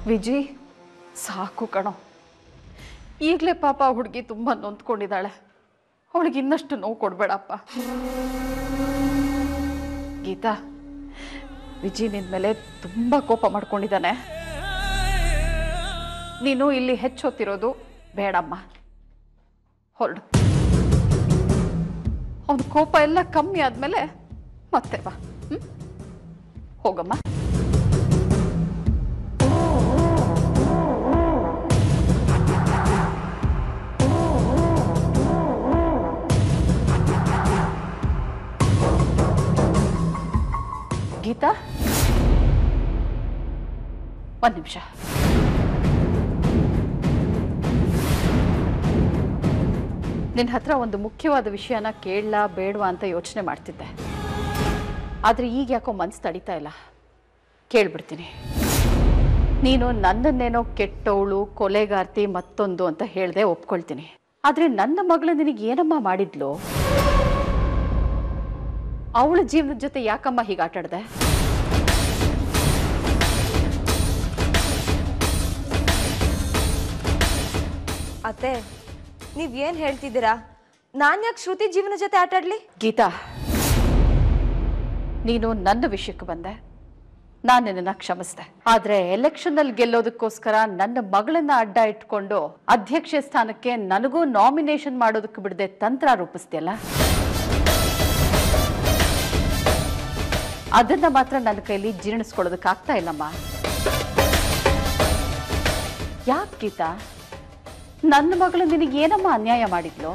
ವಿಜಿ ಸಾಕು ಕಣೋ ಈಗಲೇ ಪಾಪ ಹುಡುಗಿ ತುಂಬ ನೊಂದ್ಕೊಂಡಿದ್ದಾಳೆ ಅವಳಿಗೆ ಇನ್ನಷ್ಟು ನೋವು ಕೊಡಬೇಡಪ್ಪ ಗೀತಾ ವಿಜಿ ನಿನ್ನ ಮೇಲೆ ತುಂಬ ಕೋಪ ಮಾಡ್ಕೊಂಡಿದ್ದಾನೆ ನೀನು ಇಲ್ಲಿ ಹೆಚ್ಚೊತ್ತಿರೋದು ಬೇಡಮ್ಮ ಹೊರಡು ಅವನ ಕೋಪ ಎಲ್ಲ ಕಮ್ಮಿ ಆದಮೇಲೆ ಮತ್ತೆ ಬಾ ಹ್ಞೂ ಹೋಗಮ್ಮ ಗೀತಾ ಒಂದು ನಿಮಿಷ ನಿನ್ನ ಹತ್ರ ಒಂದು ಮುಖ್ಯವಾದ ವಿಷಯನ ಕೇಳಲಾ ಬೇಡವಾ ಅಂತ ಯೋಚನೆ ಮಾಡ್ತಿದ್ದೆ ಆದರೆ ಈಗ ಯಾಕೋ ಮನ್ಸು ತಡಿತಾ ಇಲ್ಲ ಕೇಳ್ಬಿಡ್ತೀನಿ ನೀನು ನನ್ನನ್ನೇನೋ ಕೆಟ್ಟವಳು ಕೊಲೆಗಾರ್ತಿ ಮತ್ತೊಂದು ಅಂತ ಹೇಳ್ದೆ ಒಪ್ಕೊಳ್ತೀನಿ ಆದರೆ ನನ್ನ ಮಗಳು ನಿನಗೆ ಏನಮ್ಮ ಮಾಡಿದ್ಲು ಅವಳ ಜೀವನದ ಜೊತೆ ಯಾಕಮ್ಮ ಹೀಗೆ ಆಟಾಡ್ದೆ ಅತ್ತೆ ನೀವ್ ಏನ್ ಹೇಳ್ತಿದ್ದೀರಾ ನಾನ್ ಯಾಕೆ ಶ್ರುತಿ ಜೀವನ ಜೊತೆ ಆಟಾಡ್ಲಿ ಗೀತಾ ನೀನು ನನ್ನ ವಿಷಯಕ್ಕೆ ಬಂದೆ ನಾನು ನಿನ್ನನ್ನು ಕ್ಷಮಿಸಿದೆ ಆದರೆ ಎಲೆಕ್ಷನ್ನಲ್ಲಿ ಗೆಲ್ಲೋದಕ್ಕೋಸ್ಕರ ನನ್ನ ಮಗಳನ್ನ ಅಡ್ಡ ಇಟ್ಕೊಂಡು ಅಧ್ಯಕ್ಷೆ ಸ್ಥಾನಕ್ಕೆ ನನಗೂ ನಾಮಿನೇಷನ್ ಮಾಡೋದಕ್ಕೆ ಬಿಡದೆ ತಂತ್ರ ರೂಪಿಸ್ದೆಯಲ್ಲ ಅದನ್ನ ಮಾತ್ರ ನನ್ನ ಕೈಲಿ ಜೀರ್ಣಿಸ್ಕೊಳ್ಳೋದಕ್ಕೆ ಆಗ್ತಾ ಇಲ್ಲಮ್ಮ ಯಾಕೆ ಗೀತಾ ನನ್ನ ಮಗಳು ನಿನಗೆ ಏನಮ್ಮ ಅನ್ಯಾಯ ಮಾಡಿದ್ಲು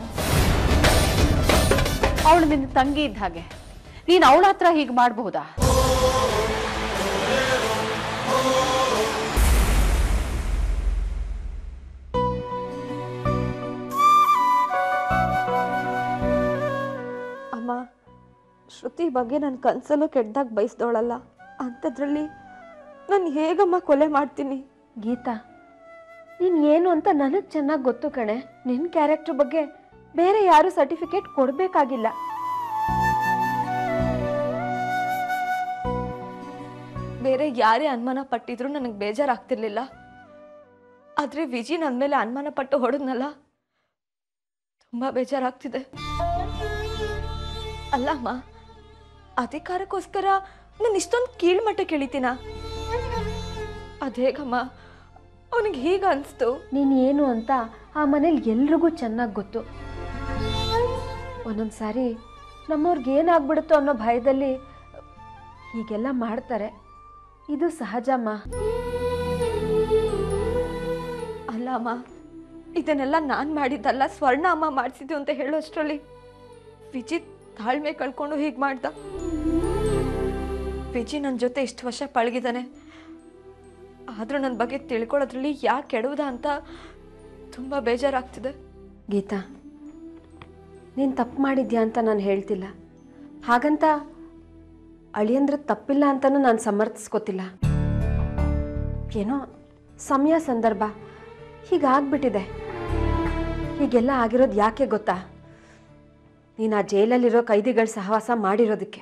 ಅವಳು ನಿನ್ನ ತಂಗಿ ಇದ್ದ ಹಾಗೆ ನೀನು ಅವಳ ಹತ್ರ ಹೀಗೆ ಮಾಡಬಹುದಾ ಅಮ್ಮ ಶ್ರುತಿ ಬಗ್ಗೆ ನನ್ನ ಕನ್ಸಲ್ಲೂ ಕೆಟ್ಟದಾಗ ಬಯಸ್ದವಳಲ್ಲ ಅಂಥದ್ರಲ್ಲಿ ನಾನು ಹೇಗಮ್ಮ ಕೊಲೆ ಮಾಡ್ತೀನಿ ಗೀತಾ ನೀನು ಏನು ಅಂತ ನನಗೆ ಚೆನ್ನಾಗಿ ಗೊತ್ತು ಕಣೆ ನಿನ್ನ ಕ್ಯಾರೆಕ್ಟರ್ ಬಗ್ಗೆ ಬೇರೆ ಯಾರು ಸರ್ಟಿಫಿಕೇಟ್ ಕೊಡಬೇಕಾಗಿಲ್ಲ ಬೇರೆ ಯಾರೇ ಅನುಮಾನ ಪಟ್ಟಿದ್ರು ನನಗೆ ಬೇಜಾರಾಗ್ತಿರ್ಲಿಲ್ಲ ಆದ್ರೆ ವಿಜಿ ನನ್ನ ಮೇಲೆ ಅನುಮಾನ ಪಟ್ಟು ಹೊಡೆದ್ನಲ್ಲ ತುಂಬಾ ಬೇಜಾರಾಗ್ತಿದೆ ಅಲ್ಲಮ್ಮ ಅಧಿಕಾರಕ್ಕೋಸ್ಕರ ನಾನು ಇಷ್ಟೊಂದು ಕೀಳ್ಮಟ್ಟಕ್ಕೆ ಇಳಿತೀನ ಅದೇಗಮ್ಮ ಅವನಿಗೆ ಹೀಗೆ ಅನಿಸ್ತು ನೀನು ಏನು ಅಂತ ಆ ಮನೇಲಿ ಎಲ್ರಿಗೂ ಚೆನ್ನಾಗಿ ಗೊತ್ತು ಒಂದೊಂದು ಸಾರಿ ನಮ್ಮವ್ರಿಗೆ ಏನಾಗ್ಬಿಡುತ್ತೋ ಅನ್ನೋ ಭಯದಲ್ಲಿ ಹೀಗೆಲ್ಲ ಮಾಡ್ತಾರೆ ಇದು ಸಹಜಮ್ಮ ಅಲ್ಲ ಅಮ್ಮ ಇದನ್ನೆಲ್ಲ ನಾನು ಮಾಡಿದ್ದಲ್ಲ ಸ್ವರ್ಣ ಅಮ್ಮ ಮಾಡಿಸಿದ್ದು ಅಂತ ಹೇಳೋಷ್ಟರಲ್ಲಿ ವಿಜಿ ತಾಳ್ಮೆ ಕಳ್ಕೊಂಡು ಹೀಗೆ ಮಾಡ್ದ ವಿಜಿ ನನ್ನ ಜೊತೆ ಇಷ್ಟು ವರ್ಷ ಪಳಗಿದ್ದಾನೆ ಆದರೂ ನನ್ನ ಬಗ್ಗೆ ತಿಳ್ಕೊಳ್ಳೋದ್ರಲ್ಲಿ ಯಾಕೆ ಕೆಡುವುದ ಅಂತ ತುಂಬ ಬೇಜಾರಾಗ್ತಿದೆ ಗೀತಾ ನೀನು ತಪ್ಪು ಮಾಡಿದ್ಯಾ ಅಂತ ನಾನು ಹೇಳ್ತಿಲ್ಲ ಹಾಗಂತ ಅಳಿಯಂದ್ರೆ ತಪ್ಪಿಲ್ಲ ಅಂತಲೂ ನಾನು ಸಮರ್ಥಿಸ್ಕೋತಿಲ್ಲ ಏನೋ ಸಮಯ ಸಂದರ್ಭ ಹೀಗಾಗ್ಬಿಟ್ಟಿದೆ ಹೀಗೆಲ್ಲ ಆಗಿರೋದು ಯಾಕೆ ಗೊತ್ತಾ ನೀನು ಆ ಜೈಲಲ್ಲಿರೋ ಕೈದಿಗಳ ಸಹವಾಸ ಮಾಡಿರೋದಕ್ಕೆ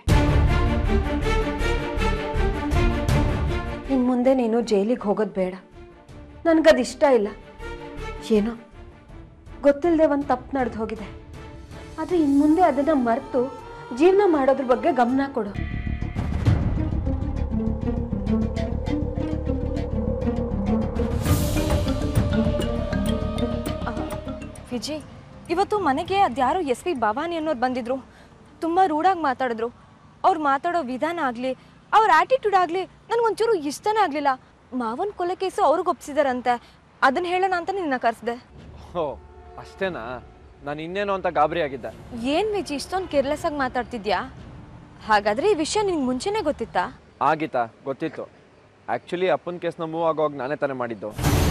ಇನ್ನು ಮುಂದೆ ನೀನು ಜೈಲಿಗೆ ಹೋಗೋದು ಬೇಡ ನನಗದು ಇಷ್ಟ ಇಲ್ಲ ಏನೋ ಗೊತ್ತಿಲ್ಲದೆ ಒಂದು ತಪ್ಪು ನಡೆದು ಹೋಗಿದೆ ಆದರೆ ಇನ್ನು ಮುಂದೆ ಅದನ್ನು ಮರೆತು ಜೀವನ ಮಾಡೋದ್ರ ಬಗ್ಗೆ ಗಮನ ಕೊಡು ವಿಜಿ ಇವತ್ತು ಮನೆಗೆ ಅದ್ಯಾರೋ ಎಸ್ ಪಿ ಭವಾನಿ ಅನ್ನೋರು ಬಂದಿದ್ರು ತುಂಬ ರೂಢಾಗಿ ಮಾತಾಡಿದ್ರು ಅವ್ರು ಮಾತಾಡೋ ವಿಧಾನ ಆಗಲಿ ಅವ್ರ ಆಟಿಟ್ಯೂಡ್ ಆಗಲಿ ನನಗೊಂಚೂರು ಇಷ್ಟನೇ ಆಗಲಿಲ್ಲ ಮಾವನ್ ಕೊಲೆ ಕೇಸು ಅವ್ರಿಗೆ ಒಪ್ಸಿದಾರಂತೆ ಅದನ್ನ ಹೇಳೋಣ ಅಂತ ನಿನ್ನ ಕರೆಸ್ದೆ ಓ ಅಷ್ಟೇನಾ ನಾನು ಇನ್ನೇನು ಅಂತ ಗಾಬರಿ ಆಗಿದ್ದೆ ಏನು ವಿಜಿ ಇಷ್ಟೊಂದು ಕೇರ್ಲೆಸ್ ಆಗಿ ಮಾತಾಡ್ತಿದ್ಯಾ ಹಾಗಾದ್ರೆ ಈ ವಿಷಯ ನಿನ್ಗೆ ಮುಂಚೆನೇ ಗೊತ್ತಿತ್ತಾ ಆಗಿತ್ತಾ ಗೊತ್ತಿತ್ತು ಆ್ಯಕ್ಚುಲಿ ಅಪ್ಪನ ಕೇಸ್ನ ಮೂವ್ ಆಗೋವಾಗ ನಾನೇ ತಾನೇ ಮಾಡಿದ್ದು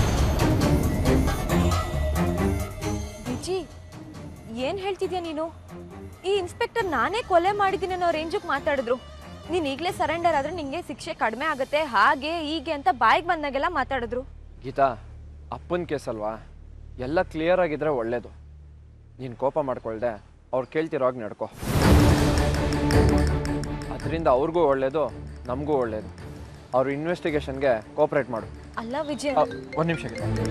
ವಿಜಿ ಏನು ಹೇಳ್ತಿದ್ಯಾ ನೀನು ಈ ಇನ್ಸ್ಪೆಕ್ಟರ್ ನಾನೇ ಕೊಲೆ ಮಾಡಿದ್ದೀನಿ ಅನ್ನೋ ರೇಂಜಿಗೆ ಮಾತಾಡಿದ್ರು ನೀನು ಈಗಲೇ ಸರೆಂಡರ್ ಆದ್ರೆ ನಿಂಗೆ ಶಿಕ್ಷೆ ಕಡಿಮೆ ಆಗುತ್ತೆ ಹಾಗೆ ಹೀಗೆ ಅಂತ ಬಾಯಿಗೆ ಬಂದಾಗೆಲ್ಲ ಮಾತಾಡಿದ್ರು ಗೀತಾ ಅಪ್ಪನ ಕೇಸ್ ಅಲ್ವಾ ಎಲ್ಲ ಕ್ಲಿಯರ್ ಆಗಿದ್ರೆ ಒಳ್ಳೇದು ನೀನು ಕೋಪ ಮಾಡ್ಕೊಳ್ದೆ ಅವ್ರು ಕೇಳ್ತಿರೋವಾಗ ನಡ್ಕೋ ಅದರಿಂದ ಅವ್ರಿಗೂ ಒಳ್ಳೇದು ನಮಗೂ ಒಳ್ಳೇದು ಅವ್ರ ಇನ್ವೆಸ್ಟಿಗೇಷನ್ಗೆ ಕೋಪ್ರೇಟ್ ಮಾಡು ಅಲ್ಲ ವಿಜಯ್ ಒಂದು ನಿಮಿಷ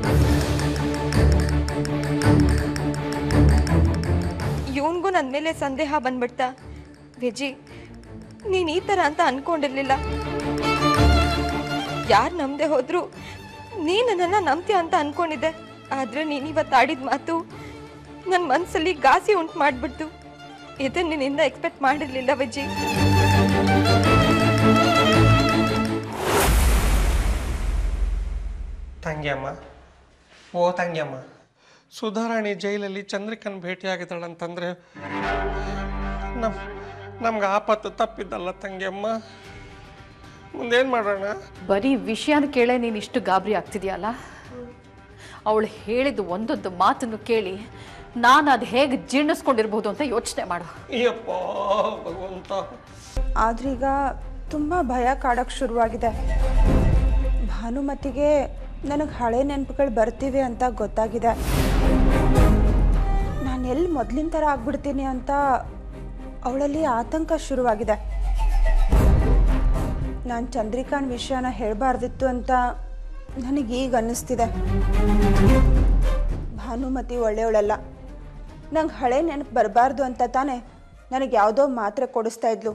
ಇವನ್ಗೂ ನನ್ನ ಮೇಲೆ ಸಂದೇಹ ಬಂದ್ಬಿಡ್ತಾ ವಿಜಿ ನೀನ್ ಈ ಥರ ಅಂತ ಅನ್ಕೊಂಡಿರ್ಲಿಲ್ಲ ಯಾರು ನಂಬದೆ ಹೋದ್ರು ನೀನು ನನ್ನನ್ನು ನಂಬ್ತೀಯ ಅಂತ ಅನ್ಕೊಂಡಿದ್ದೆ ಆದ್ರೆ ನೀನು ಇವತ್ತು ಆಡಿದ ಮಾತು ನನ್ನ ಮನಸ್ಸಲ್ಲಿ ಗಾಸಿ ಉಂಟು ಮಾಡಿಬಿಡ್ತು ಇದನ್ನ ನಿನ್ನಿಂದ ಎಕ್ಸ್ಪೆಕ್ಟ್ ಮಾಡಿರ್ಲಿಲ್ಲ ವಿಜಿ ತಂಗ್ಯಮ್ಮ ಓ ತಂಗ್ಯಮ್ಮ ಸುಧಾರಾಣಿ ಜೈಲಲ್ಲಿ ಚಂದ್ರಿಕನ್ ಭೇಟಿಯಾಗಿದ್ದಾಳಂತಂದ್ರೆ ನಮ್ ನಮ್ಗೆ ಆಪತ್ತು ತಪ್ಪಿದ್ದಲ್ಲ ತಂಗ್ಯಮ್ಮ ಮುಂದೇನು ಮಾಡೋಣ ಬರೀ ವಿಷಯನ ಕೇಳೇ ನೀನು ಇಷ್ಟು ಗಾಬರಿ ಆಗ್ತಿದ್ಯಲ್ಲ ಅವಳು ಹೇಳಿದ ಒಂದೊಂದು ಮಾತನ್ನು ಕೇಳಿ ನಾನು ಅದು ಹೇಗೆ ಜೀರ್ಣಿಸ್ಕೊಂಡಿರ್ಬೋದು ಅಂತ ಯೋಚನೆ ಮಾಡು ಅಯ್ಯಪ್ಪ ಭಗವಂತ ಆದ್ರೀಗ ತುಂಬ ಭಯ ಕಾಡೋಕ್ಕೆ ಶುರುವಾಗಿದೆ ಭಾನುಮತಿಗೆ ನನಗೆ ಹಳೆ ನೆನಪುಗಳು ಬರ್ತಿವೆ ಅಂತ ಗೊತ್ತಾಗಿದೆ ನಾನು ಎಲ್ಲಿ ಮೊದಲಿನ ಥರ ಆಗ್ಬಿಡ್ತೀನಿ ಅಂತ ಅವಳಲ್ಲಿ ಆತಂಕ ಶುರುವಾಗಿದೆ ನಾನು ಚಂದ್ರಿಕಾನ್ ವಿಷಯನ ಹೇಳಬಾರ್ದಿತ್ತು ಅಂತ ನನಗೆ ಈಗ ಅನ್ನಿಸ್ತಿದೆ ಭಾನುಮತಿ ಒಳ್ಳೆಯವಳಲ್ಲ ನಂಗೆ ಹಳೆ ನೆನಪು ಬರಬಾರ್ದು ಅಂತ ತಾನೇ ನನಗೆ ಯಾವುದೋ ಮಾತ್ರೆ ಕೊಡಿಸ್ತಾ ಇದ್ಲು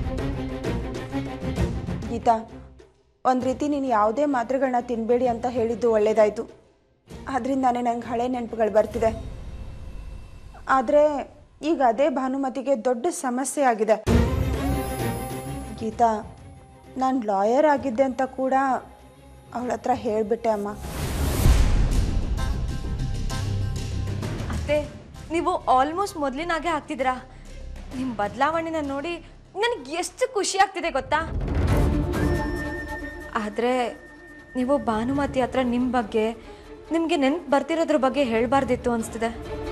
ಗೀತಾ ಒಂದು ರೀತಿ ನೀನು ಯಾವುದೇ ಮಾತ್ರೆಗಳನ್ನ ತಿನ್ನಬೇಡಿ ಅಂತ ಹೇಳಿದ್ದು ಒಳ್ಳೇದಾಯಿತು ಅದರಿಂದಾನೇ ನಂಗೆ ಹಳೆ ನೆನಪುಗಳು ಬರ್ತಿದೆ ಆದರೆ ಈಗ ಅದೇ ಭಾನುಮತಿಗೆ ದೊಡ್ಡ ಸಮಸ್ಯೆ ಆಗಿದೆ ಗೀತಾ ನಾನು ಲಾಯರ್ ಆಗಿದ್ದೆ ಅಂತ ಕೂಡ ಅವಳ ಹತ್ರ ಹೇಳಿಬಿಟ್ಟೆ ಅಮ್ಮ ಅತ್ತೆ ನೀವು ಆಲ್ಮೋಸ್ಟ್ ಮೊದಲಿನಾಗೆ ಆಗ್ತಿದ್ದೀರಾ ನಿಮ್ಮ ಬದಲಾವಣೆನ ನೋಡಿ ನನಗೆ ಎಷ್ಟು ಖುಷಿ ಆಗ್ತಿದೆ ಗೊತ್ತಾ ಆದರೆ ನೀವು ಭಾನುಮತಿ ಹತ್ರ ನಿಮ್ಮ ಬಗ್ಗೆ ನಿಮಗೆ ನೆನ್ಪು ಬರ್ತಿರೋದ್ರ ಬಗ್ಗೆ ಹೇಳಬಾರ್ದಿತ್ತು ಅನಿಸ್ತಿದೆ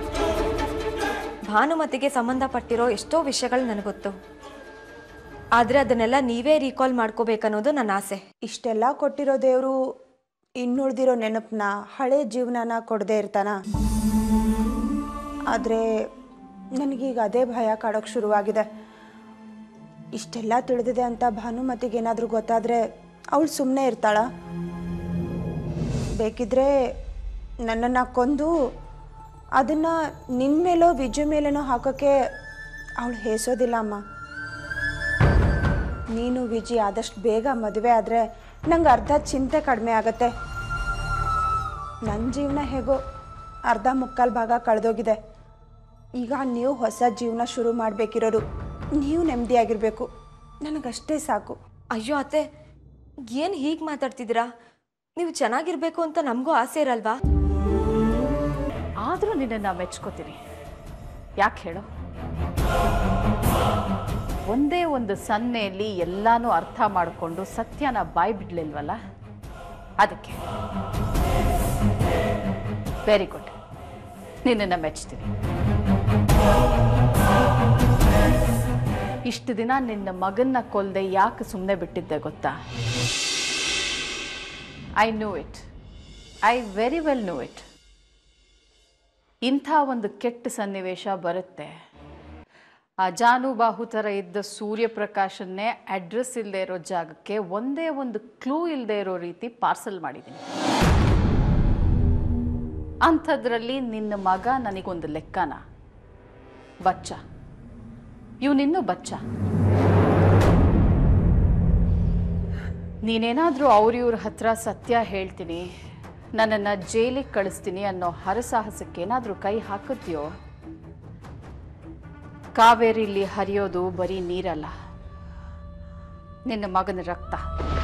ಭಾನುಮತಿಗೆ ಸಂಬಂಧಪಟ್ಟಿರೋ ಎಷ್ಟೋ ವಿಷಯಗಳು ನನಗೆ ಗೊತ್ತು ಆದರೆ ಅದನ್ನೆಲ್ಲ ನೀವೇ ರೀಕಾಲ್ ಮಾಡ್ಕೋಬೇಕನ್ನೋದು ನನ್ನ ಆಸೆ ಇಷ್ಟೆಲ್ಲ ಕೊಟ್ಟಿರೋ ದೇವರು ಇನ್ನುಳಿದಿರೋ ನೆನಪನ್ನ ಹಳೆ ಜೀವನನ ಕೊಡದೇ ಇರ್ತಾನ ಆದರೆ ನನಗೀಗ ಅದೇ ಭಯ ಕಾಡೋಕ್ಕೆ ಶುರುವಾಗಿದೆ ಇಷ್ಟೆಲ್ಲ ತಿಳಿದಿದೆ ಅಂತ ಭಾನುಮತಿಗೆ ಏನಾದರೂ ಗೊತ್ತಾದರೆ ಅವಳು ಸುಮ್ಮನೆ ಇರ್ತಾಳ ಬೇಕಿದ್ರೆ ನನ್ನನ್ನು ಕೊಂದು ಅದನ್ನು ನಿಮ್ಮ ಮೇಲೋ ವಿಜು ಮೇಲೇನೋ ಹಾಕೋಕ್ಕೆ ಅವಳು ಹೇಸೋದಿಲ್ಲ ಅಮ್ಮ ನೀನು ವಿಜಿ ಆದಷ್ಟು ಬೇಗ ಮದುವೆ ಆದರೆ ನಂಗೆ ಅರ್ಧ ಚಿಂತೆ ಕಡಿಮೆ ಆಗತ್ತೆ ನನ್ನ ಜೀವನ ಹೇಗೋ ಅರ್ಧ ಮುಕ್ಕಾಲು ಭಾಗ ಕಳೆದೋಗಿದೆ ಈಗ ನೀವು ಹೊಸ ಜೀವನ ಶುರು ಮಾಡಬೇಕಿರೋರು ನೀವು ನೆಮ್ಮದಿಯಾಗಿರಬೇಕು ನನಗಷ್ಟೇ ಸಾಕು ಅಯ್ಯೋ ಅತ್ತೆ ಏನು ಹೀಗೆ ಮಾತಾಡ್ತಿದ್ದೀರಾ ನೀವು ಚೆನ್ನಾಗಿರ್ಬೇಕು ಅಂತ ನಮಗೂ ಆಸೆ ಇರಲ್ವಾ ಆದರೂ ನಿನ್ನನ್ನು ಮೆಚ್ಕೋತೀನಿ ಯಾಕೆ ಹೇಳು ಒಂದೇ ಒಂದು ಸನ್ನೆಯಲ್ಲಿ ಎಲ್ಲಾನು ಅರ್ಥ ಮಾಡಿಕೊಂಡು ಸತ್ಯನ ಬಾಯಿ ಬಿಡ್ಲಿಲ್ವಲ್ಲ ಅದಕ್ಕೆ ವೆರಿ ಗುಡ್ ನಿನ್ನನ್ನು ಮೆಚ್ತೀನಿ ಇಷ್ಟು ದಿನ ನಿನ್ನ ಮಗನ್ನ ಕೊಲ್ಲದೆ ಯಾಕೆ ಸುಮ್ಮನೆ ಬಿಟ್ಟಿದ್ದೆ ಗೊತ್ತಾ I know it I very well know it ಇಂಥ ಒಂದು ಕೆಟ್ಟ ಸನ್ನಿವೇಶ ಬರುತ್ತೆ ಆ ಜಾನುಬಾಹು ಥರ ಇದ್ದ ಸೂರ್ಯಪ್ರಕಾಶನ್ನೇ ಅಡ್ರೆಸ್ ಇಲ್ಲದೆ ಇರೋ ಜಾಗಕ್ಕೆ ಒಂದೇ ಒಂದು ಕ್ಲೂ ಇಲ್ಲದೆ ಇರೋ ರೀತಿ ಪಾರ್ಸಲ್ ಮಾಡಿದ್ದೀನಿ ಅಂಥದ್ರಲ್ಲಿ ನಿನ್ನ ಮಗ ನನಗೊಂದು ಲೆಕ್ಕನ ಬಚ್ಚ ಇವನಿನ್ನೂ ಬಚ್ಚ ನೀನೇನಾದರೂ ಅವ್ರಿವ್ರ ಹತ್ರ ಸತ್ಯ ಹೇಳ್ತೀನಿ ನನ್ನನ್ನು ಜೈಲಿಗೆ ಕಳಿಸ್ತೀನಿ ಅನ್ನೋ ಹರಸಾಹಸಕ್ಕೇನಾದರೂ ಕೈ ಹಾಕಿದ್ಯೋ ಕಾವೇರಿಲಿ ಹರಿಯೋದು ಬರೀ ನೀರಲ್ಲ ನಿನ್ನ ಮಗನ ರಕ್ತ